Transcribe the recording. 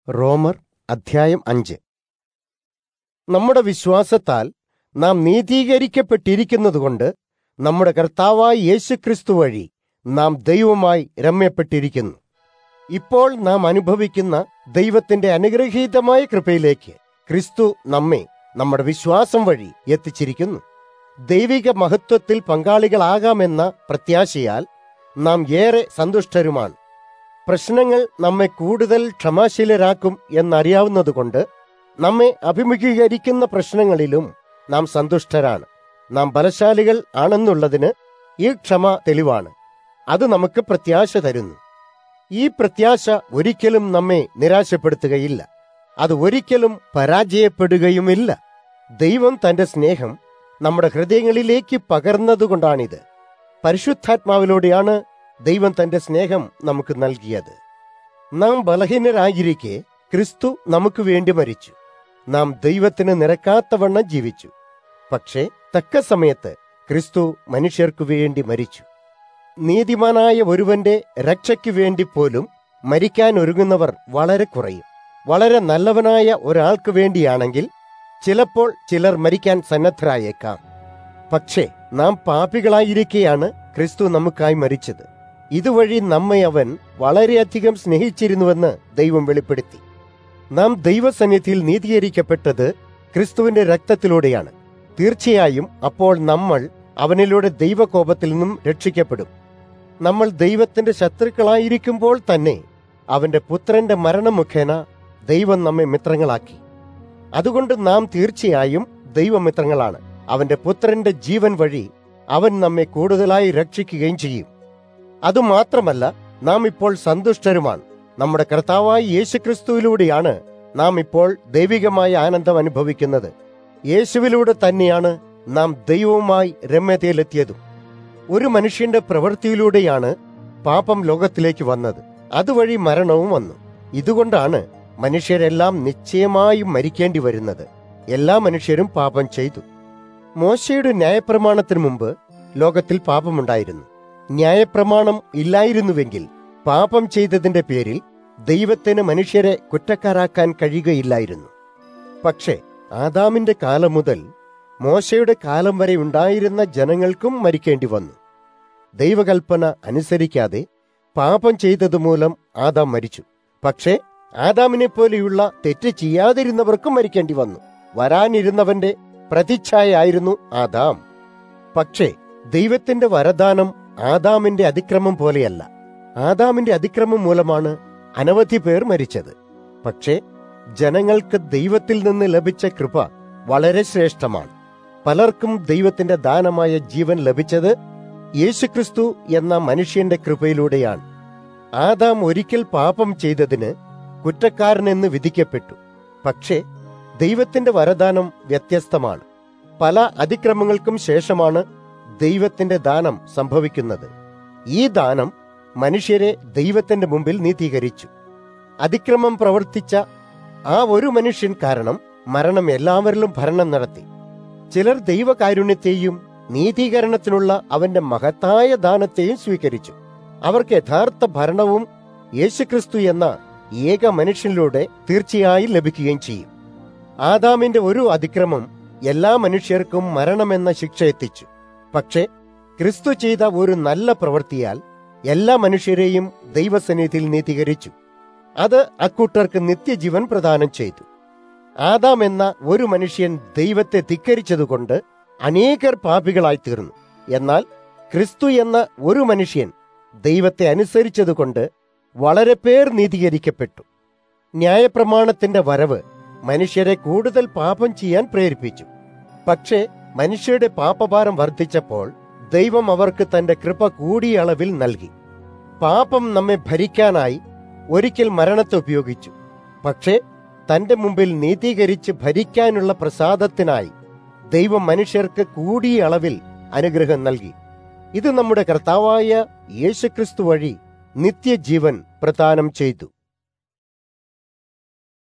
റോമർ അധ്യായം അഞ്ച് നമ്മുടെ വിശ്വാസത്താൽ നാം നീതീകരിക്കപ്പെട്ടിരിക്കുന്നതുകൊണ്ട് നമ്മുടെ കർത്താവായ യേശുക്രിസ്തു വഴി നാം ദൈവമായി രമ്യപ്പെട്ടിരിക്കുന്നു ഇപ്പോൾ നാം അനുഭവിക്കുന്ന ദൈവത്തിന്റെ അനുഗ്രഹീതമായ കൃപയിലേക്ക് ക്രിസ്തു നമ്മെ നമ്മുടെ വിശ്വാസം വഴി എത്തിച്ചിരിക്കുന്നു ദൈവിക മഹത്വത്തിൽ പങ്കാളികളാകാമെന്ന പ്രത്യാശയാൽ നാം ഏറെ സന്തുഷ്ടരുമാണ് പ്രശ്നങ്ങൾ നമ്മെ കൂടുതൽ ക്ഷമാശീലരാക്കും എന്നറിയാവുന്നതുകൊണ്ട് നമ്മെ അഭിമുഖീകരിക്കുന്ന പ്രശ്നങ്ങളിലും നാം സന്തുഷ്ടരാണ് നാം ബലശാലികൾ ആണെന്നുള്ളതിന് ഈ ക്ഷമ തെളിവാണ് അത് നമുക്ക് പ്രത്യാശ തരുന്നു ഈ പ്രത്യാശ ഒരിക്കലും നമ്മെ നിരാശപ്പെടുത്തുകയില്ല അത് ഒരിക്കലും പരാജയപ്പെടുകയുമില്ല ദൈവം തന്റെ സ്നേഹം നമ്മുടെ ഹൃദയങ്ങളിലേക്ക് പകർന്നതുകൊണ്ടാണിത് പരിശുദ്ധാത്മാവിലൂടെയാണ് ദൈവം തന്റെ സ്നേഹം നമുക്ക് നൽകിയത് നാം ബലഹീനരായിരിക്കെ ക്രിസ്തു നമുക്ക് വേണ്ടി മരിച്ചു നാം ദൈവത്തിന് നിരക്കാത്തവണ്ണം ജീവിച്ചു പക്ഷേ തക്ക സമയത്ത് ക്രിസ്തു മനുഷ്യർക്കു വേണ്ടി മരിച്ചു നീതിമാനായ ഒരുവന്റെ രക്ഷയ്ക്കു വേണ്ടി പോലും മരിക്കാൻ ഒരുങ്ങുന്നവർ വളരെ കുറയും വളരെ നല്ലവനായ ഒരാൾക്ക് വേണ്ടിയാണെങ്കിൽ ചിലപ്പോൾ ചിലർ മരിക്കാൻ സന്നദ്ധരായേക്കാം പക്ഷേ നാം പാപികളായിരിക്കെയാണ് ക്രിസ്തു നമുക്കായി മരിച്ചത് ഇതുവഴി നമ്മെ അവൻ വളരെയധികം സ്നേഹിച്ചിരുന്നുവെന്ന് ദൈവം വെളിപ്പെടുത്തി നാം ദൈവസന്നിധിയിൽ നീതീകരിക്കപ്പെട്ടത് ക്രിസ്തുവിന്റെ രക്തത്തിലൂടെയാണ് തീർച്ചയായും അപ്പോൾ നമ്മൾ അവനിലൂടെ ദൈവകോപത്തിൽ നിന്നും രക്ഷിക്കപ്പെടും നമ്മൾ ദൈവത്തിന്റെ ശത്രുക്കളായിരിക്കുമ്പോൾ തന്നെ അവന്റെ പുത്രന്റെ മരണം മുഖേന ദൈവം നമ്മെ മിത്രങ്ങളാക്കി അതുകൊണ്ട് നാം തീർച്ചയായും ദൈവമിത്രങ്ങളാണ് അവന്റെ പുത്രന്റെ ജീവൻ വഴി അവൻ നമ്മെ കൂടുതലായി രക്ഷിക്കുകയും ചെയ്യും അതുമാത്രമല്ല നാം ഇപ്പോൾ സന്തുഷ്ടരുമാണ് നമ്മുടെ കർത്താവായ യേശുക്രിസ്തുവിലൂടെയാണ് നാം ഇപ്പോൾ ദൈവികമായ ആനന്ദം അനുഭവിക്കുന്നത് യേശുവിലൂടെ തന്നെയാണ് നാം ദൈവവുമായി രമ്യതയിലെത്തിയതും ഒരു മനുഷ്യന്റെ പ്രവൃത്തിയിലൂടെയാണ് പാപം ലോകത്തിലേക്ക് വന്നത് അതുവഴി മരണവും വന്നു ഇതുകൊണ്ടാണ് മനുഷ്യരെല്ലാം നിശ്ചയമായും മരിക്കേണ്ടി വരുന്നത് എല്ലാ മനുഷ്യരും പാപം ചെയ്തു മോശയുടെ ന്യായപ്രമാണത്തിനു മുമ്പ് ലോകത്തിൽ പാപമുണ്ടായിരുന്നു ന്യായപ്രമാണം ഇല്ലായിരുന്നുവെങ്കിൽ പാപം ചെയ്തതിന്റെ പേരിൽ ദൈവത്തിന് മനുഷ്യരെ കുറ്റക്കാരാക്കാൻ കഴിയുകയില്ലായിരുന്നു പക്ഷേ ആദാമിന്റെ കാലം മുതൽ മോശയുടെ കാലം വരെ ഉണ്ടായിരുന്ന ജനങ്ങൾക്കും മരിക്കേണ്ടി വന്നു ദൈവകൽപ്പന അനുസരിക്കാതെ പാപം ചെയ്തതുമൂലം ആദാം മരിച്ചു പക്ഷേ ആദാമിനെ പോലെയുള്ള തെറ്റ് ചെയ്യാതിരുന്നവർക്കും മരിക്കേണ്ടി വന്നു വരാനിരുന്നവന്റെ പ്രതിച്ഛായായിരുന്നു ആദാം പക്ഷേ ദൈവത്തിന്റെ വരദാനം ആദാമിന്റെ അതിക്രമം പോലെയല്ല ആദാമിന്റെ അതിക്രമം മൂലമാണ് അനവധി പേർ മരിച്ചത് പക്ഷേ ജനങ്ങൾക്ക് ദൈവത്തിൽ നിന്ന് ലഭിച്ച കൃപ വളരെ ശ്രേഷ്ഠമാണ് പലർക്കും ദൈവത്തിന്റെ ദാനമായ ജീവൻ ലഭിച്ചത് യേശുക്രിസ്തു എന്ന മനുഷ്യന്റെ കൃപയിലൂടെയാണ് ആദാം ഒരിക്കൽ പാപം ചെയ്തതിന് കുറ്റക്കാരനെന്ന് വിധിക്കപ്പെട്ടു പക്ഷേ ദൈവത്തിന്റെ വരദാനം വ്യത്യസ്തമാണ് പല അതിക്രമങ്ങൾക്കും ശേഷമാണ് ദൈവത്തിന്റെ ദാനം സംഭവിക്കുന്നത് ഈ ദാനം മനുഷ്യരെ ദൈവത്തിന്റെ മുമ്പിൽ നീതീകരിച്ചു അതിക്രമം പ്രവർത്തിച്ച ആ ഒരു മനുഷ്യൻ കാരണം മരണം എല്ലാവരിലും ഭരണം നടത്തി ചിലർ ദൈവകാരുണ്യത്തെയും നീതീകരണത്തിനുള്ള അവന്റെ മഹത്തായ ദാനത്തെയും സ്വീകരിച്ചു അവർക്ക് യഥാർത്ഥ ഭരണവും യേശുക്രിസ്തു എന്ന ഏക മനുഷ്യനിലൂടെ തീർച്ചയായും ലഭിക്കുകയും ചെയ്യും ആദാമിന്റെ ഒരു അതിക്രമം എല്ലാ മനുഷ്യർക്കും മരണമെന്ന ശിക്ഷ എത്തിച്ചു പക്ഷേ ക്രിസ്തു ചെയ്ത ഒരു നല്ല പ്രവൃത്തിയാൽ എല്ലാ മനുഷ്യരെയും ദൈവസന്നിധിയിൽ നീതീകരിച്ചു അത് അക്കൂട്ടർക്ക് നിത്യജീവൻ പ്രദാനം ചെയ്തു ആദാം എന്ന ഒരു മനുഷ്യൻ ദൈവത്തെ ധിക്കരിച്ചതുകൊണ്ട് അനേകർ പാപികളായി തീർന്നു എന്നാൽ ക്രിസ്തു എന്ന ഒരു മനുഷ്യൻ ദൈവത്തെ അനുസരിച്ചതുകൊണ്ട് വളരെ പേർ നീതീകരിക്കപ്പെട്ടു ന്യായപ്രമാണത്തിന്റെ വരവ് മനുഷ്യരെ കൂടുതൽ പാപം ചെയ്യാൻ പ്രേരിപ്പിച്ചു പക്ഷേ മനുഷ്യരുടെ പാപഭാരം വർദ്ധിച്ചപ്പോൾ ദൈവം അവർക്ക് തന്റെ കൃപ കൂടിയ അളവിൽ നൽകി പാപം നമ്മെ ഭരിക്കാനായി ഒരിക്കൽ മരണത്തെ ഉപയോഗിച്ചു പക്ഷേ തന്റെ മുമ്പിൽ നീതീകരിച്ച് ഭരിക്കാനുള്ള പ്രസാദത്തിനായി ദൈവം മനുഷ്യർക്ക് കൂടിയ അളവിൽ അനുഗ്രഹം നൽകി ഇത് നമ്മുടെ കർത്താവായ യേശുക്രിസ്തു വഴി നിത്യജീവൻ പ്രദാനം ചെയ്തു